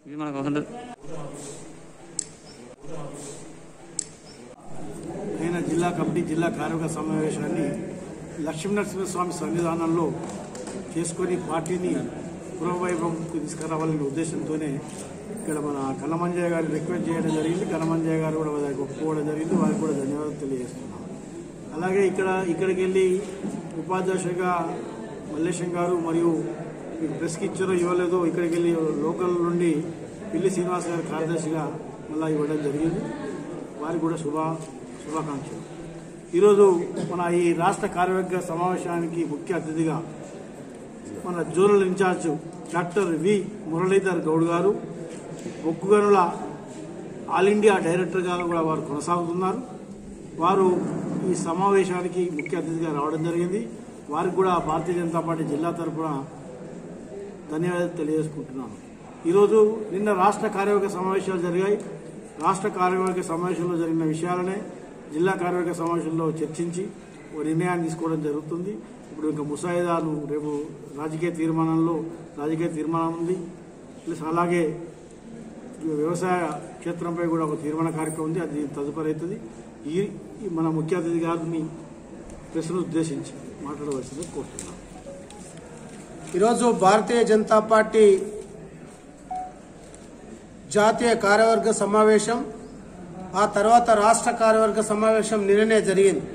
ఇది మనకు అవసరం అయిన జిల్లా కమిటీ జిల్లా కార్యవర్గ సమావేశాన్ని లక్ష్మీనరసింహస్వామి సన్నిధానంలో చేసుకొని పార్టీని పూర్వవైభవంకి తీసుకురావాలనే ఉద్దేశంతోనే ఇక్కడ మన కన్నమంజయ్య గారు రిక్వెస్ట్ చేయడం జరిగింది కన్నమంజయ్య గారు కూడా దానికి ఒప్పుకోవడం జరిగింది వారికి కూడా ధన్యవాదాలు తెలియజేస్తున్నాం అలాగే ఇక్కడ ఇక్కడికి వెళ్ళి ఉపాధ్యక్షుడిగా మల్లేశం గారు మరియు మీకు ప్రెస్కి ఇచ్చారో ఇవ్వలేదో ఇక్కడికి వెళ్ళి లోకల్ నుండి పిల్లి శ్రీనివాస్ గారి కార్యదర్శిగా మళ్ళీ ఇవ్వడం జరిగింది వారికి కూడా శుభ శుభాకాంక్షలు ఈరోజు మన ఈ రాష్ట్ర కార్యవర్గ సమావేశానికి ముఖ్య అతిథిగా మన zonal in-charge doctor V Muralidhar Goud గారు ఒక్కుగనుల ఆల్ ఇండియా డైరెక్టర్గా కూడా వారు కొనసాగుతున్నారు వారు ఈ సమావేశానికి ముఖ్య అతిథిగా రావడం జరిగింది వారికి కూడా భారతీయ జనతా పార్టీ జిల్లా తరఫున ధన్యవాదాలు తెలియజేసుకుంటున్నాను ఈరోజు నిన్న రాష్ట్ర కార్యవర్గ సమావేశాలు జరిగాయి రాష్ట్ర కార్యవర్గ సమావేశంలో జరిగిన విషయాలనే జిల్లా కార్యవర్గ సమావేశంలో చర్చించి ఒక నిర్ణయాన్ని తీసుకోవడం జరుగుతుంది ఇప్పుడు ఇంకా ముసాయిదాను రేపు రాజకీయ తీర్మానంలో రాజకీయ తీర్మానం ఉంది ప్లస్ అలాగే వ్యవసాయ క్షేత్రంపై కూడా ఒక తీర్మాన కార్యక్రమం ఉంది అది తదుపరి అవుతుంది ఈ ఈ మన ముఖ్య అతిథి గారిని ప్రశ్నలు ఉద్దేశించి మాట్లాడవలసిందిగా కోరుతున్నాను ఈరోజు భారతీయ జనతా పార్టీ జాతీయ కార్యవర్గ సమావేశం ఆ తర్వాత రాష్ట్ర కార్యవర్గ సమావేశం నిన్ననే జరిగింది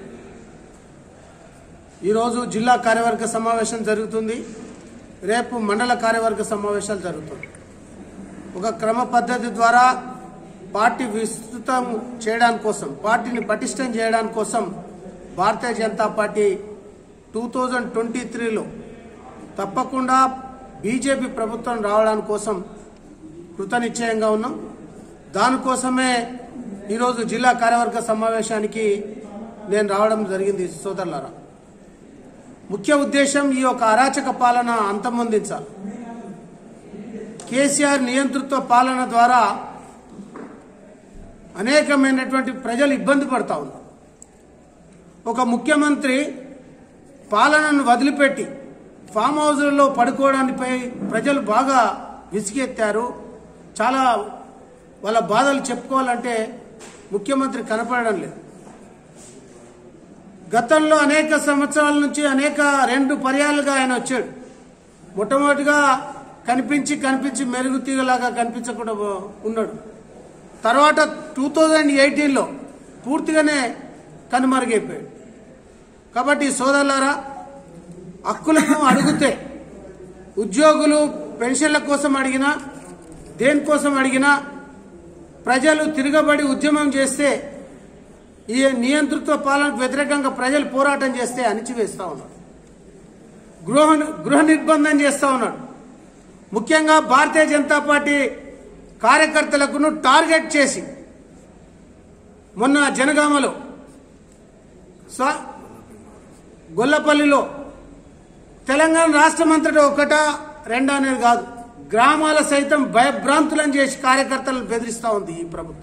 ఈరోజు జిల్లా కార్యవర్గ సమావేశం జరుగుతుంది రేపు మండల కార్యవర్గ సమావేశాలు జరుగుతుంది ఒక క్రమ పద్ధతి ద్వారా పార్టీ విస్తృతం చేయడానికి కోసం పార్టీని పటిష్టం చేయడానికి కోసం Bharatiya Janata party two thousand twenty త్రీలో తప్పకుండా బీజేపీ ప్రభుత్వం రావడానికి కోసం కృతనిశ్చయంగా ఉన్నాం దానికోసమే ఈరోజు జిల్లా కార్యవర్గ సమావేశానికి నేను రావడం జరిగింది సోదరులారా ముఖ్య ఉద్దేశం ఈ యొక్క అరాచక పాలన అంతమొందించాలి కేసీఆర్ నియంతృత్వ పాలన ద్వారా అనేకమైనటువంటి ప్రజలు ఇబ్బంది పడతా ఉన్నారు ఒక ముఖ్యమంత్రి పాలనను వదిలిపెట్టి ఫామ్ హౌజులలో పడుకోవడానిపై ప్రజలు బాగా విసిగెత్తారు చాలా వాళ్ళ బాధలు చెప్పుకోవాలంటే ముఖ్యమంత్రి కనపడడం లేదు గతంలో అనేక సంవత్సరాల నుంచి అనేక రెండు పర్యాలుగా ఆయన వచ్చాడు మొట్టమొదటిగా కనిపించి కనిపించి మెరుగు తీగలాగా కనిపించకుండా ఉన్నాడు తర్వాత టూ థౌజండ్ ఎయిటీన్లో పూర్తిగానే కనుమరుగైపోయాడు కాబట్టి సోదరులారా హక్కులను అడిగితే ఉద్యోగులు పెన్షన్ల కోసం అడిగినా దేనికోసం అడిగినా ప్రజలు తిరగబడి ఉద్యమం చేస్తే ఈ నియంతృత్వ పాలనకు వ్యతిరేకంగా ప్రజలు పోరాటం చేస్తే అణిచివేస్తా ఉన్నాడు గృహ గృహ నిర్బంధం చేస్తా ఉన్నాడు ముఖ్యంగా భారతీయ జనతా పార్టీ కార్యకర్తలకు టార్గెట్ చేసి మొన్న జనగామలో స్వ- గొల్లపల్లిలో తెలంగాణ రాష్ట్రం అంతటా ఒకట రెండా అనేది కాదు గ్రామాల సైతం భయభ్రాంతులను చేసి కార్యకర్తలను బెదిరిస్తా ఉంది ఈ ప్రభుత్వం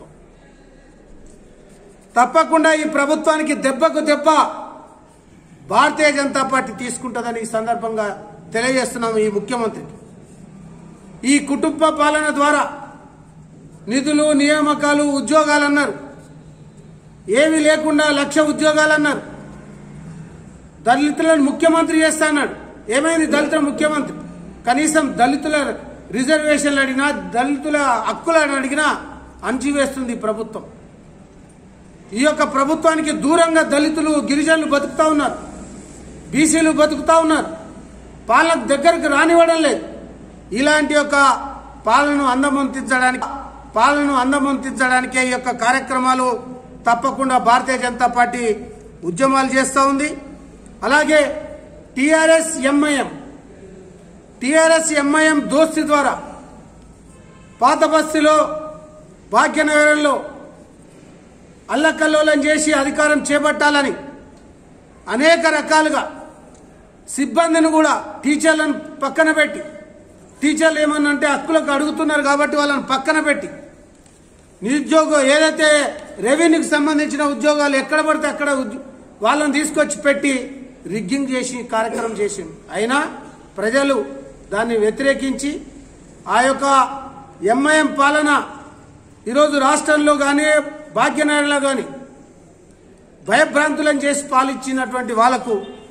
తప్పకుండా ఈ ప్రభుత్వానికి దెబ్బకు దెబ్బ భారతీయ జనతా పార్టీ తీసుకుంటుందని ఈ సందర్భంగా తెలియజేస్తున్నాము ఈ ముఖ్యమంత్రికి ఈ కుటుంబ పాలన ద్వారా నిధులు నియామకాలు ఉద్యోగాలు అన్నారు ఏమీ లేకుండా లక్ష ఉద్యోగాలు అన్నారు దళితులను ముఖ్యమంత్రి చేస్తా అన్నాడు ఏమైంది దళితుల ముఖ్యమంత్రి కనీసం దళితుల రిజర్వేషన్లు అడిగినా దళితుల హక్కులను అడిగినా అణచివేస్తుంది ఈ ప్రభుత్వం ఈ యొక్క ప్రభుత్వానికి దూరంగా దళితులు గిరిజనులు బతుకుతా ఉన్నారు బీసీలు బతుకుతా ఉన్నారు పాలన దగ్గరకు రానివ్వడం లేదు ఇలాంటి యొక్క పాలనను అందమొంతించడానికి పాలనను అందమొంతించడానికే ఈ యొక్క కార్యక్రమాలు తప్పకుండా భారతీయ జనతా పార్టీ ఉద్యమాలు చేస్తూ ఉంది అలాగే టిఆర్ఎస్ ఎంఐఎం టిఆర్ఎస్ ఎంఐఎం దోస్తి ద్వారా పాత బస్తీలో భాగ్యనగరంలో అల్లకల్లోలం చేసి అధికారం చేపట్టాలని అనేక రకాలుగా సిబ్బందిని కూడా టీచర్లను పక్కన పెట్టి టీచర్లు ఏమన్నంటే హక్కులకు అడుగుతున్నారు కాబట్టి వాళ్ళని పక్కన పెట్టి నిరుద్యోగం ఏదైతే రెవెన్యూకి సంబంధించిన ఉద్యోగాలు ఎక్కడ పడితే అక్కడ ఉద్యో- వాళ్ళని తీసుకొచ్చి పెట్టి రిగ్గింగ్ చేసి కార్యక్రమం చేసింది అయినా ప్రజలు దాన్ని వ్యతిరేకించి ఆ యొక్క ఎంఐఎం పాలన ఈరోజు రాష్ట్రంలో కానీ భాగ్యనగర్లో కానీ భయభ్రాంతులను చేసి పాలిచ్చినటువంటి వాళ్లకు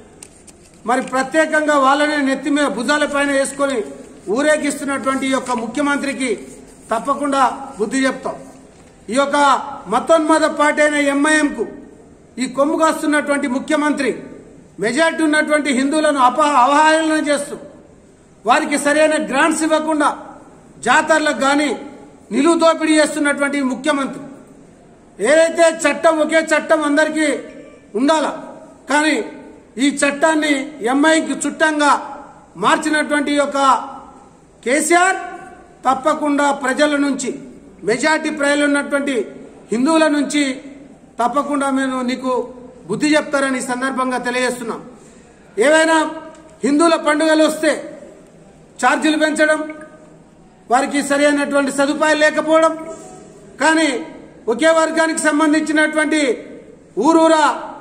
మరి ప్రత్యేకంగా వాళ్ళనే నెత్తి మీద భుజాలపైన వేసుకొని ఊరేగిస్తున్నటువంటి ఈ యొక్క ముఖ్యమంత్రికి తప్పకుండా బుద్ధి చెప్తాం ఈ యొక్క మతోన్మాద పార్టీ అయిన ఎంఐఎంకు ఈ కొమ్ము కాస్తున్నటువంటి ముఖ్యమంత్రి మెజార్టీ ఉన్నటువంటి హిందువులను అప అవహేళన చేస్తూ వారికి సరైన గ్రాంట్స్ ఇవ్వకుండా జాతరలకు కానీ నిలువు దోపిడీ చేస్తున్నటువంటి ఈ ముఖ్యమంత్రి ఏదైతే చట్టం ఒకే చట్టం అందరికీ ఉండాల కానీ ఈ చట్టాన్ని ఎంఐకి చుట్టంగా మార్చినటువంటి ఈ యొక్క కేసీఆర్ తప్పకుండా ప్రజల నుంచి మెజార్టీ ప్రజలు ఉన్నటువంటి హిందువుల నుంచి తప్పకుండా మేము నీకు బుద్ధి చెప్తారని ఈ సందర్భంగా తెలియజేస్తున్నాం ఏవైనా హిందువుల పండుగలు వస్తే ఛార్జీలు పెంచడం వారికి సరైనటువంటి సదుపాయాలు లేకపోవడం కానీ ఒకే వర్గానికి సంబంధించినటువంటి ఊరూరా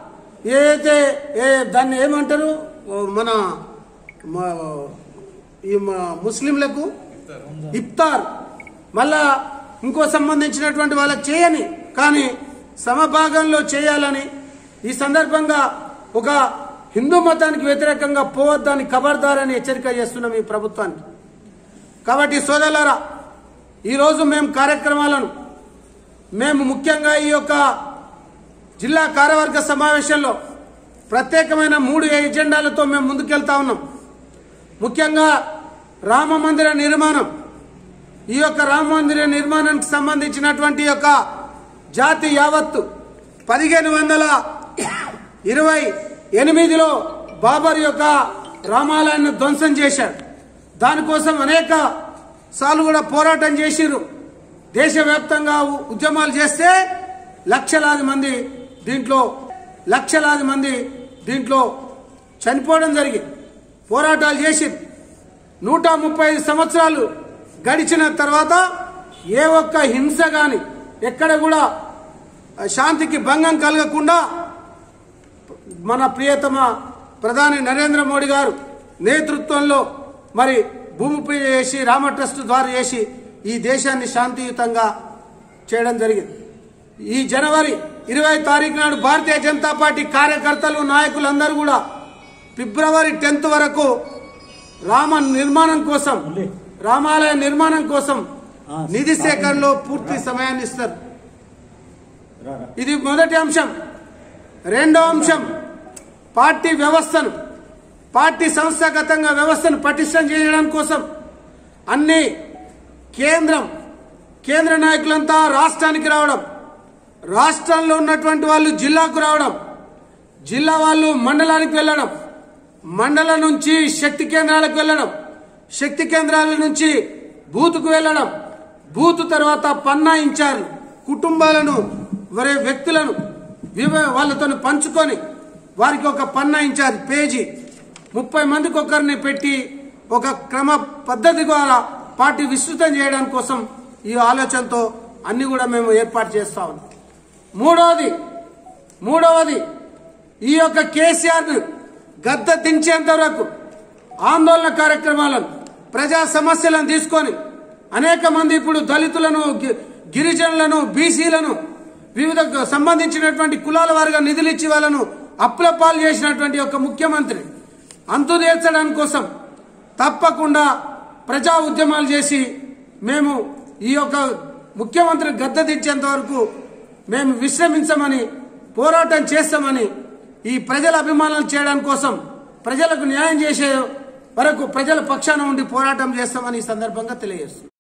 ఏదైతే ఏ దాన్ని ఏమంటారు ఓ మన మ- ఈ మ- ముస్లింలకు ఇఫ్తార్ మళ్ళా ఇంకో సంబంధించినటువంటి వాళ్ళకి చేయని కానీ సమభాగంలో చేయాలని ఈ సందర్భంగా ఒక హిందూ మతానికి వ్యతిరేకంగా పోవద్దని ఖబర్దారని హెచ్చరిక చేస్తున్నాం ఈ ప్రభుత్వానికి కాబట్టి సోదరులారా ఈరోజు మేము కార్యక్రమాలను మేము ముఖ్యంగా ఈ యొక్క జిల్లా కార్యవర్గ సమావేశంలో ప్రత్యేకమైన మూడు ఎజెండాలతో మేము ముందుకెళ్తా ఉన్నాం ముఖ్యంగా రామ మందిర నిర్మాణం ఈ యొక్క రామ మందిర నిర్మాణానికి సంబంధించినటువంటి యొక్క జాతి యావత్తు పదిహేను వందల ఇరవై ఎనిమిదిలో బాబర్ యొక్క రామాలయాన్ని ధ్వంసం చేశాడు దానికోసం అనేక సార్లు కూడా పోరాటం చేసిర్రు దేశవ్యాప్తంగా ఉ- ఉద్యమాలు చేస్తే లక్షలాది మంది దీంట్లో లక్షలాది మంది దీంట్లో చనిపోవడం జరిగింది పోరాటాలు చేసి నూట ముప్పై ఐదు సంవత్సరాలు గడిచిన తర్వాత ఏ ఒక్క హింస గాని ఎక్కడ కూడా శాంతికి భంగం కలగకుండా మన ప్రియతమ ప్రధాని నరేంద్ర మోడీ గారు నేతృత్వంలో మరి భూమి పూజ చేసి రామ ట్రస్ట్ ద్వారా చేసి ఈ దేశాన్ని శాంతియుతంగా చేయడం జరిగింది ఈ జనవరి ఇరవై తారీఖు నాడు భారతీయ జనతా పార్టీ కార్యకర్తలు నాయకులందరూ కూడా ఫిబ్రవరి టెన్త్ వరకు రామ నిర్మాణం కోసం రామాలయ నిర్మాణం కోసం నిధి సేకరణలో పూర్తి సమయాన్ని ఇస్తారు ఇది మొదటి అంశం రెండో అంశం పార్టీ వ్యవస్థను పార్టీ సంస్థాగతంగా వ్యవస్థను పటిష్టం చేయడం కోసం అన్ని కేంద్రం కేంద్ర నాయకులంతా రాష్ట్రానికి రావడం రాష్ట్రంలో ఉన్నటువంటి వాళ్ళు జిల్లాకు రావడం జిల్లా వాళ్ళు మండలానికి వెళ్ళడం మండలం నుంచి శక్తి కేంద్రాలకు వెళ్ళడం శక్తి కేంద్రాల నుంచి బూత్కు వెళ్ళడం బూత్ తర్వాత పన్నా ఇన్ఛార్జ్ కుటుంబాలను వరే వ్యక్తులను వివ- వాళ్ళతో పంచుకొని వారికి ఒక పన్నా ఇన్ఛార్జ్ పేజీ ముప్పై మందికి ఒకరిని పెట్టి ఒక క్రమ పద్ధతి ద్వారా పార్టీ విస్తృతం చేయడం కోసం ఈ ఆలోచనతో అన్ని కూడా మేము ఏర్పాటు చేస్తా ఉన్నాం మూడవది మూడవది ఈ యొక్క కేసీఆర్ గద్ద దించేంత వరకు ఆందోళన కార్యక్రమాలను ప్రజా సమస్యలను తీసుకొని అనేక మంది ఇప్పుడు దళితులను గి- గిరిజనులను బీసీలను వివిధ గ- సంబంధించినటువంటి కులాల వారిగా నిధులు ఇచ్చి వాళ్ళను అప్పుల పాలు చేసినటువంటి ఒక ముఖ్యమంత్రి అంతు తీర్చడానికి కోసం తప్పకుండా ప్రజా ఉద్యమాలు చేసి మేము ఈ యొక్క ముఖ్యమంత్రి గద్దె దించేంత వరకు మేము విశ్రమించమని పోరాటం చేస్తామని ఈ ప్రజల అభిమానాలు చేయడం కోసం ప్రజలకు న్యాయం చేసే వరకు ప్రజల పక్షాన ఉండి పోరాటం చేస్తామని ఈ సందర్భంగా తెలియజేస్తున్నాం